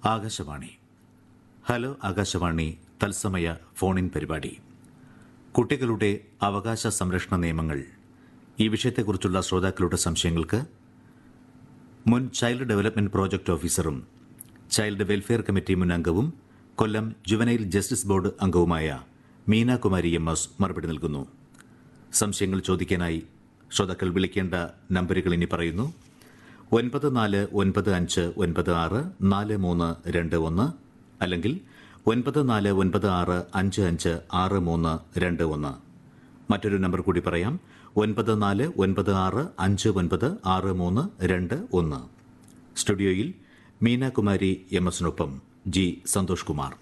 Akashvani hello Akashvani തത്സമയ ഫോണിൻ പരിപാടി കുട്ടികളുടെ അവകാശ സംരക്ഷണ നിയമങ്ങൾ ഈ വിഷയത്തെക്കുറിച്ചുള്ള ശ്രോതാക്കളുടെ സംശയങ്ങൾക്ക് മുൻ ചൈൽഡ് ഡെവലപ്മെന്റ് പ്രോജക്ട് ഓഫീസറും ചൈൽഡ് വെൽഫെയർ കമ്മിറ്റി മുൻ അംഗവും കൊല്ലം ജുവനൈൽ ജസ്റ്റിസ് ബോർഡ് അംഗവുമായ മീന കുമാരി എം എസ് മറുപടി നൽകുന്നു സംശയങ്ങൾ ചോദിക്കാനായി ശ്രോതാക്കൾ വിളിക്കേണ്ട നമ്പറുകൾ ഇനി പറയുന്നു ഒൻപത് നാല് ഒൻപത് അഞ്ച് ഒൻപത് ആറ് നാല് മൂന്ന് രണ്ട് ഒന്ന് അല്ലെങ്കിൽ ഒൻപത് നാല് ഒൻപത് ആറ് അഞ്ച് അഞ്ച് ആറ് മൂന്ന് രണ്ട് ഒന്ന് മറ്റൊരു നമ്പർ കൂടി പറയാം ഒൻപത് നാല് ഒൻപത് ആറ് അഞ്ച് ഒൻപത് ആറ് മൂന്ന് രണ്ട് ഒന്ന് സ്റ്റുഡിയോയിൽ മീനാകുമാരി എം എസിനൊപ്പം ജി സന്തോഷ് കുമാർ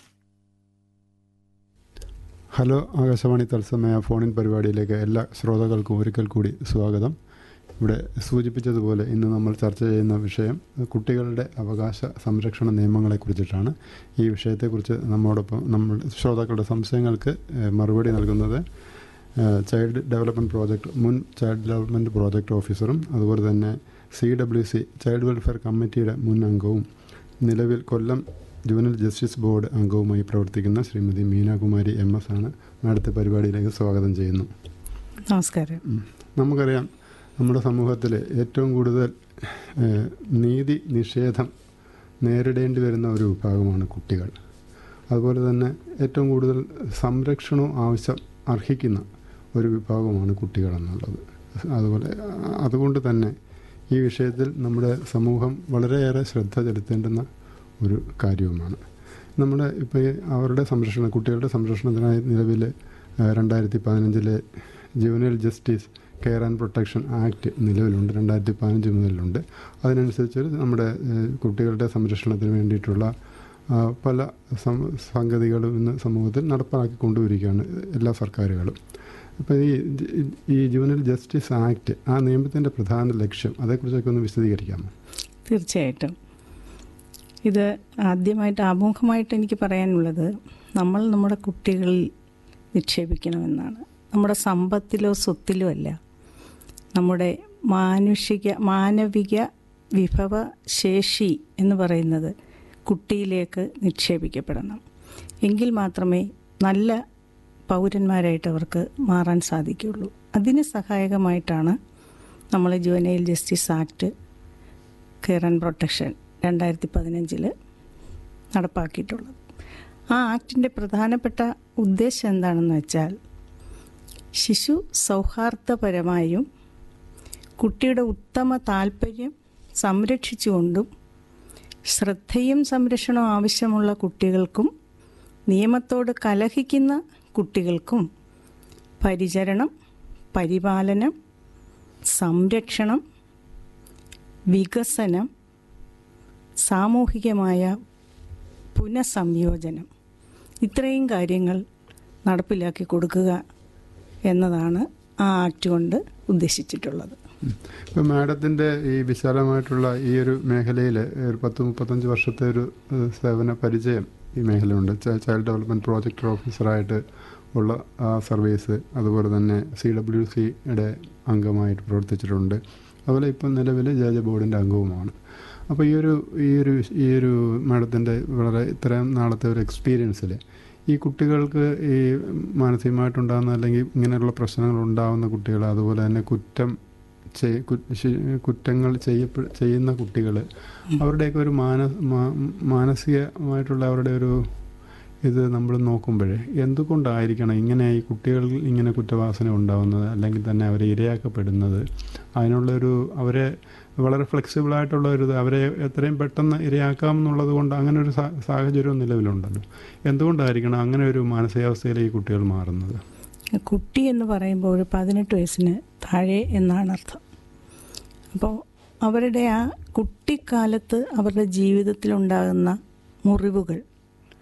ഹലോ ആകാശവാണി തത്സമയ ഫോണിൻ പരിപാടിയിലേക്ക് എല്ലാ ശ്രോതാക്കൾക്കും ഒരിക്കൽ കൂടി സ്വാഗതം ഇവിടെ സൂചിപ്പിച്ചതുപോലെ ഇന്ന് നമ്മൾ ചർച്ച ചെയ്യുന്ന വിഷയം കുട്ടികളുടെ അവകാശ സംരക്ഷണ നിയമങ്ങളെക്കുറിച്ചിട്ടാണ് ഈ വിഷയത്തെക്കുറിച്ച് നമ്മോടൊപ്പം നമ്മൾ ശ്രോതാക്കളുടെ സംശയങ്ങൾക്ക് ഏഹ്, മറുപടി നൽകുന്നത് ഏഹ്, ചൈൽഡ് ഡെവലപ്മെൻറ്റ് പ്രോജക്റ്റ് മുൻ ചൈൽഡ് ഡെവലപ്മെൻറ്റ് പ്രോജക്റ്റ് ഓഫീസറും അതുപോലെ തന്നെ C W C child welfare കമ്മിറ്റിയുടെ മുൻ അംഗവും നിലവിൽ കൊല്ലം ജുവനൽ ജസ്റ്റിസ് ബോർഡ് അംഗവുമായി പ്രവർത്തിക്കുന്ന ശ്രീമതി മീനാകുമാരി എം എസ് ആണ് അടുത്ത പരിപാടിയിലേക്ക് സ്വാഗതം ചെയ്യുന്നു നമസ്കാരം ഉം. നമുക്കറിയാം നമ്മുടെ സമൂഹത്തിൽ ഏറ്റവും കൂടുതൽ ഏഹ്, നീതി നിഷേധം നേരിടേണ്ടി വരുന്ന ഒരു വിഭാഗമാണ് കുട്ടികൾ അതുപോലെ തന്നെ ഏറ്റവും കൂടുതൽ സംരക്ഷണവും ആവശ്യം അർഹിക്കുന്ന ഒരു വിഭാഗമാണ് കുട്ടികൾ എന്നുള്ളത് അതുപോലെ അ- അതുകൊണ്ട് തന്നെ ഈ വിഷയത്തിൽ നമ്മുടെ സമൂഹം വളരെയേറെ ശ്രദ്ധ ചെലുത്തേണ്ടുന്ന ഒരു കാര്യവുമാണ് നമ്മുടെ ഇപ്പോൾ ഈ അവരുടെ സംരക്ഷണം കുട്ടികളുടെ സംരക്ഷണത്തിനായി നിലവിൽ രണ്ടായിരത്തി പതിനഞ്ചിലെ juvenile justice care and protection act നിലവിലുണ്ട് രണ്ടായിരത്തി പതിനഞ്ച് മുതലുണ്ട് അതിനനുസരിച്ച് നമ്മുടെ ഏഹ്, കുട്ടികളുടെ സംരക്ഷണത്തിന് വേണ്ടിയിട്ടുള്ള ആ, പല സം- സംഗതികളും ഇന്ന് സമൂഹത്തിൽ നടപ്പാക്കി കൊണ്ടുവരികയാണ് എല്ലാ സർക്കാരുകളും അപ്പോൾ ഈ ജ- ഈ ജുവനൽ ജസ്റ്റിസ് ആക്ട് ആ നിയമത്തിൻ്റെ പ്രധാന ലക്ഷ്യം അതേക്കുറിച്ചൊക്കെ ഒന്ന് വിശദീകരിക്കാമോ തീർച്ചയായിട്ടും ഇത് ആദ്യമായിട്ട് ആമുഖമായിട്ട് എനിക്ക് പറയാനുള്ളത് നമ്മൾ നമ്മുടെ കുട്ടികളിൽ നിക്ഷേപിക്കണമെന്നാണ് നമ്മുടെ സമ്പത്തിലോ സ്വത്തിലോ അല്ല നമ്മുടെ മാനുഷിക മാനവിക വിഭവ ശേഷി എന്ന് പറയുന്നത് കുട്ടിയിലേക്ക് നിക്ഷേപിക്കപ്പെടണം എങ്കിൽ മാത്രമേ നല്ല പൗരന്മാരായിട്ട് അവർക്ക് മാറാൻ സാധിക്കുകയുള്ളൂ അതിന് സഹായകമായിട്ടാണ് നമ്മൾ juvenile justice act care and protection രണ്ടായിരത്തി പതിനഞ്ചിൽ നടപ്പാക്കിയിട്ടുള്ളത് ആ ആക്ടിൻ്റെ പ്രധാനപ്പെട്ട ഉദ്ദേശം എന്താണെന്ന് വെച്ചാൽ ശിശു സൗഹാർദ്ദപരമായും കുട്ടിയുടെ ഉത്തമ താല്പര്യം സംരക്ഷിച്ചുകൊണ്ടും ശ്രദ്ധയും സംരക്ഷണവും ആവശ്യമുള്ള കുട്ടികൾക്കും നിയമത്തോട് കലഹിക്കുന്ന കുട്ടികൾക്കും പരിചരണം പരിപാലനം സംരക്ഷണം വികസനം സാമൂഹികമായ പുനഃസംയോജനം ഇത്രയും കാര്യങ്ങൾ നടപ്പിലാക്കി കൊടുക്കുക എന്നതാണ് ആ ആക്ട് കൊണ്ട് ഉദ്ദേശിച്ചിട്ടുള്ളത് ഇപ്പം മാഡത്തിൻ്റെ ഈ വിശാലമായിട്ടുള്ള ഈ ഒരു മേഖലയിൽ ഒരു പത്ത് മുപ്പത്തഞ്ച് വർഷത്തെ ഒരു ഏഹ്, സേവന പരിചയം ഈ മേഖലയുണ്ട് ച- ചൈൽഡ് ഡെവലപ്മെൻറ്റ് പ്രോജക്റ്റ് ഓഫീസറായിട്ട് ഉള്ള ആ സർവീസ് അതുപോലെ തന്നെ സി ഡബ്ല്യു സിയുടെ അംഗമായിട്ട് പ്രവർത്തിച്ചിട്ടുണ്ട് അതുപോലെ ഇപ്പം നിലവിൽ ജെ ജെ ബോർഡിൻ്റെ അംഗവുമാണ് അപ്പോൾ ഈ ഒരു ഈ ഒരു ഈ ഒരു മാഡത്തിൻ്റെ വളരെ ഇത്രയും നാളത്തെ ഒരു എക്സ്പീരിയൻസിൽ ഈ കുട്ടികൾക്ക് ഈ മാനസികമായിട്ടുണ്ടാകുന്ന അല്ലെങ്കിൽ ഇങ്ങനെയുള്ള പ്രശ്നങ്ങൾ ഉണ്ടാകുന്ന കുട്ടികൾ അതുപോലെ തന്നെ കുറ്റം ചെയ്- കു- ശി- കുറ്റങ്ങൾ ചെയ്യപ്പെ ചെയ്യുന്ന കുട്ടികൾ അവരുടെയൊക്കെ ഒരു മാന മാ- മാനസികമായിട്ടുള്ള അവരുടെ ഒരു ഇത് നമ്മൾ നോക്കുമ്പോൾ എന്തുകൊണ്ടായിരിക്കണം ഇങ്ങനെ ഈ കുട്ടികളിൽ ഇങ്ങനെ കുറ്റവാസന ഉണ്ടാവുന്നത് അല്ലെങ്കിൽ തന്നെ അവരെ ഇരയാക്കപ്പെടുന്നത് അതിനുള്ളൊരു അവരെ വളരെ ഫ്ലെക്സിബിൾ ആയിട്ടുള്ള ഒരു ഇത് അവരെ എത്രയും പെട്ടെന്ന് ഇരയാക്കാം എന്നുള്ളത് കൊണ്ട് അങ്ങനെ ഒരു സാ- സാഹചര്യവും നിലവിലുണ്ടല്ലോ എന്തുകൊണ്ടായിരിക്കണം അങ്ങനെ ഒരു മാനസികാവസ്ഥയിൽ ഈ കുട്ടികൾ മാറുന്നത് കുട്ടി എന്ന് പറയുമ്പോൾ ഒരു പതിനെട്ട് വയസ്സിന് താഴെ എന്നാണ് അർത്ഥം അപ്പോൾ അവരുടെ ആ കുട്ടിക്കാലത്ത് അവരുടെ ജീവിതത്തിലുണ്ടാകുന്ന മുറിവുകൾ